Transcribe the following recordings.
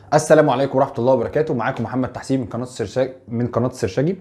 السلام عليكم ورحمه الله وبركاته معاكم محمد تحسين من قناه السرشاجي من قناه السرشاجي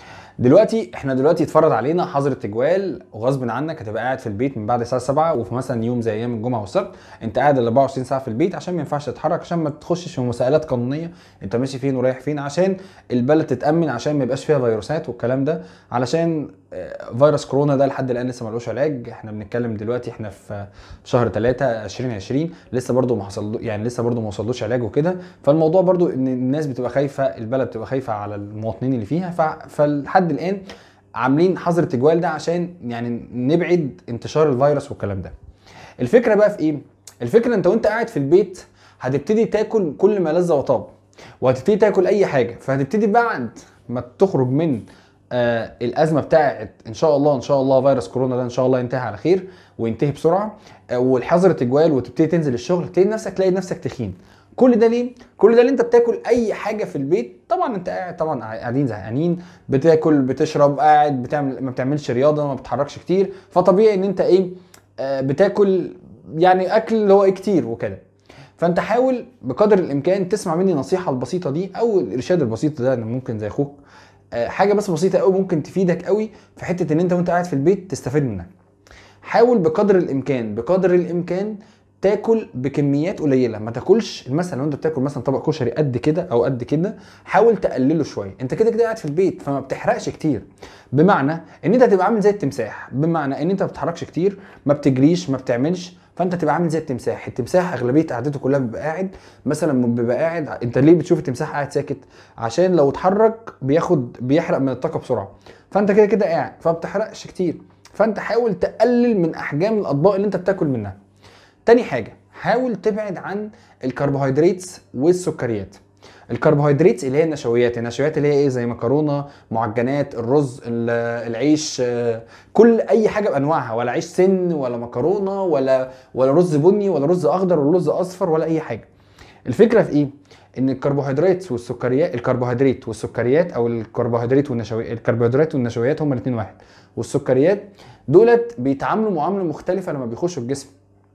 دلوقتي احنا دلوقتي اتفرض علينا حظر التجوال وغصب عنك هتبقى قاعد في البيت من بعد الساعه 7 وفي مثلا يوم زي ايام الجمعه والسبت انت قاعد ال 24 ساعه في البيت عشان ما ينفعش تتحرك عشان ما تخشش في مسائلات قانونيه انت ماشي فين ورايح فين عشان البلد تتامن عشان ما يبقاش فيها فيروسات والكلام ده علشان آه، فيروس كورونا ده لحد الان لسه ملوش علاج احنا بنتكلم دلوقتي احنا في شهر 3 2020 لسه برضو ما حصل يعني لسه برضو ما وصلوش علاج وكده فالموضوع برضو ان الناس بتبقى خايفه البلد بتبقى خايفه على المواطنين اللي فيها ف- فلحد الان عاملين حظر التجوال ده عشان يعني نبعد انتشار الفيروس والكلام ده الفكره بقى في ايه الفكره انت وانت قاعد في البيت هتبتدي تاكل كل ما لذ وطاب وهتبتدي تاكل اي حاجه فهتبتدي بعد ما تخرج من آه الازمه بتاعت ان شاء الله ان شاء الله فيروس كورونا ده ان شاء الله ينتهي على خير وينتهي بسرعه آه والحظر التجوال وتبتدي تنزل الشغل تلاقي نفسك تلاقي نفسك تخين كل ده ليه؟ كل ده اللي انت بتاكل اي حاجه في البيت طبعا انت قاعد طبعا قاعدين زهقانين بتاكل بتشرب قاعد بتعمل ما بتعملش رياضه ما بتتحركش كتير فطبيعي ان انت ايه آه بتاكل يعني اكل اللي هو ايه كتير وكده فانت حاول بقدر الامكان تسمع مني النصيحه البسيطه دي او الارشاد البسيط ده إن ممكن زي اخوك آه، حاجه بس بسيطه قوي ممكن تفيدك قوي في حته ان انت وانت قاعد في البيت تستفيد منها حاول بقدر الامكان بقدر الامكان تاكل بكميات قليله ما تاكلش مثلا لو انت بتاكل مثلا طبق كشري قد كده او قد كده حاول تقلله شويه انت كده كده قاعد في البيت فما بتحرقش كتير بمعنى ان انت هتبقى عامل زي التمساح بمعنى ان انت ما بتتحركش كتير ما بتجريش ما بتعملش فانت تبقى عامل زي التمساح التمساح اغلبيه قعدته كلها بيبقى قاعد مثلا بيبقى قاعد انت ليه بتشوف التمساح قاعد ساكت عشان لو اتحرك بياخد بيحرق من الطاقه بسرعه فانت كده كده قاعد فما بتحرقش كتير فانت حاول تقلل من احجام الاطباق اللي انت بتاكل منها تاني حاجه حاول تبعد عن الكربوهيدرات والسكريات الكربوهيدرات اللي هي النشويات النشويات اللي هي ايه زي مكرونه معجنات الرز ال- العيش آه، كل اي حاجه بانواعها ولا عيش سن ولا مكرونه ولا ولا رز بني ولا رز اخضر ولا رز اصفر ولا اي حاجه الفكره في ايه ان الكربوهيدرات والسكريات الكربوهيدرات والسكريات او الكربوهيدرات والنشويات الكربوهيدرات والنشويات هما الاثنين واحد والسكريات دولت بيتعاملوا معامله مختلفه لما بيخشوا الجسم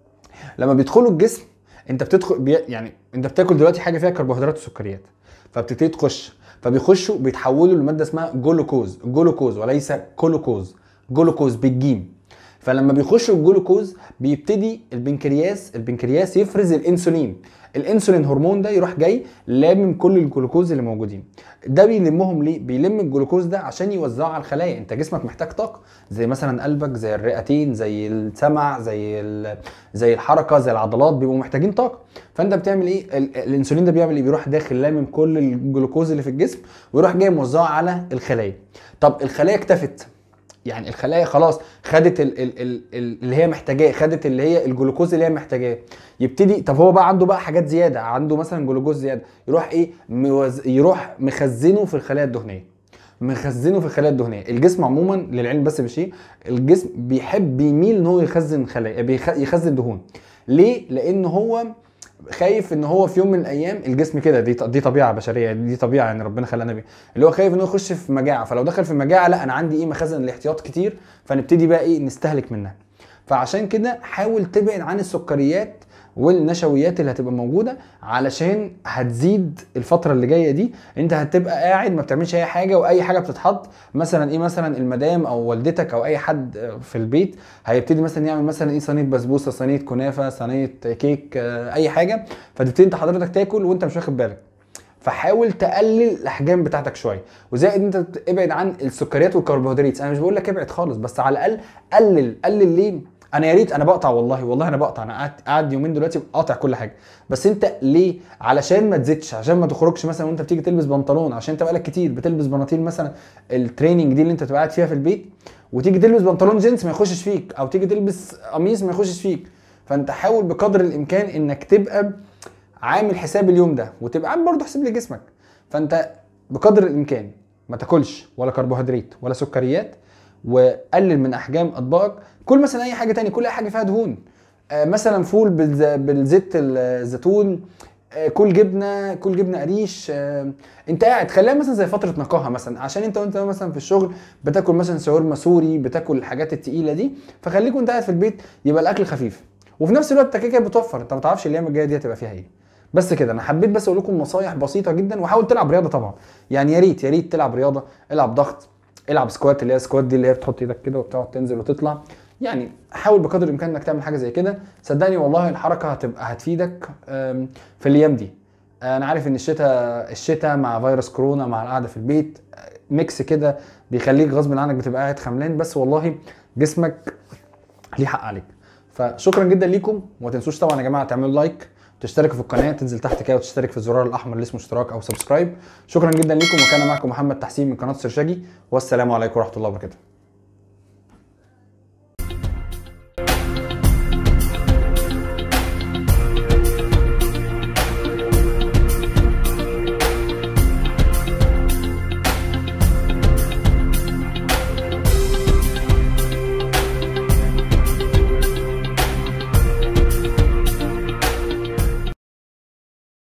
لما بيدخلوا الجسم انت بتدخل بي يعني انت بتاكل دلوقتي حاجه فيها كربوهيدرات وسكريات فبتبتدي تخش فبيخشوا بيتحولوا لماده اسمها جلوكوز جلوكوز وليس كلوكوز جلوكوز بالجيم فلما بيخشوا الجلوكوز بيبتدي البنكرياس البنكرياس يفرز الانسولين الانسولين هرمون ده يروح جاي لامم كل الجلوكوز اللي موجودين ده بيلمهم ليه بيلم الجلوكوز ده عشان يوزعه على الخلايا انت جسمك محتاج طاقه زي مثلا قلبك زي الرئتين زي السمع زي ال- زي الحركه زي العضلات بيبقوا محتاجين طاقه فانت بتعمل ايه ال- الانسولين ده بيعمل ايه بيروح داخل لامم كل الجلوكوز اللي في الجسم ويروح جاي موزعه على الخلايا طب الخلايا اكتفت يعني الخلايا خلاص خدت ال ال ال ال اللي هي محتاجاه خدت اللي هي الجلوكوز اللي هي محتاجاه يبتدي طب هو بقى عنده بقى حاجات زياده عنده مثلا جلوكوز زياده يروح ايه موز... يروح مخزنه في الخلايا الدهنيه مخزنه في الخلايا الدهنيه الجسم عموما للعلم بس بشيء الجسم بيحب بيميل ان هو يخزن خلايا بيخ... يخزن دهون ليه لان هو خايف ان هو في يوم من الايام الجسم كده دي دي طبيعه بشريه دي طبيعه يعني ربنا خلقنا بيها اللي هو خايف ان هو يخش في مجاعه فلو دخل في مجاعه لا انا عندي ايه مخزن الاحتياط كتير فنبتدي بقى ايه نستهلك منها فعشان كده حاول تبعد عن السكريات والنشويات اللي هتبقى موجوده علشان هتزيد الفتره اللي جايه دي انت هتبقى قاعد ما بتعملش اي حاجه واي حاجه بتتحط مثلا ايه مثلا المدام او والدتك او اي حد في البيت هيبتدي مثلا يعمل مثلا ايه صينيه بسبوسه صينيه كنافه صينيه كيك آه، اي حاجه فتبتدي انت حضرتك تاكل وانت مش واخد بالك فحاول تقلل الاحجام بتاعتك شويه وزائد انت ابعد عن السكريات والكربوهيدرات انا مش بقول لك ابعد خالص بس على الاقل قلل قلل ليه انا يا ريت انا بقطع والله والله انا بقطع انا قاعد قاعد يومين دلوقتي قاطع كل حاجه بس انت ليه علشان ما تزيدش عشان ما تخرجش مثلا وانت بتيجي تلبس بنطلون عشان انت بقالك كتير بتلبس بناطيل مثلا التريننج دي اللي انت تبقى قاعد فيها في البيت وتيجي تلبس بنطلون جينز ما يخشش فيك او تيجي تلبس قميص ما يخشش فيك فانت حاول بقدر الامكان انك تبقى عامل حساب اليوم ده وتبقى عامل برضه حساب لجسمك فانت بقدر الامكان ما تاكلش ولا كربوهيدرات ولا سكريات وقلل من احجام اطباقك كل مثلا اي حاجه تاني كل اي حاجه فيها دهون آه، مثلا فول بالز- بالزيت الزيتون آه، كل جبنه كل جبنه قريش آه، انت قاعد خليها مثلا زي فتره نقاهه مثلا عشان انت وانت مثلا في الشغل بتاكل مثلا شاورما سوري بتاكل الحاجات التقيله دي فخليك وانت قاعد في البيت يبقى الاكل خفيف وفي نفس الوقت انت كده كده بتوفر انت ما تعرفش الايام الجايه دي هتبقى فيها ايه بس كده انا حبيت بس اقول لكم نصايح بسيطه جدا وحاول تلعب رياضه طبعا يعني يا ريت يا ريت تلعب رياضه العب ضغط العب سكوات اللي هي سكوات دي اللي هي بتحط ايدك كده وبتقعد تنزل وتطلع يعني حاول بقدر الامكان انك تعمل حاجه زي كده صدقني والله الحركه هتبقى هتفيدك أم، في الايام دي انا عارف ان الشتاء الشتاء مع فيروس كورونا مع القعده في البيت ميكس كده بيخليك غصب عنك بتبقى قاعد خملان بس والله جسمك ليه حق عليك فشكرا جدا ليكم وما تنسوش طبعا يا جماعه تعملوا لايك تشتركوا في القناه تنزل تحت كده وتشترك في الزرار الاحمر اللي اسمه اشتراك او سبسكرايب شكرا جدا ليكم وكان معكم محمد تحسين من قناه سرشاجي والسلام عليكم ورحمه الله وبركاته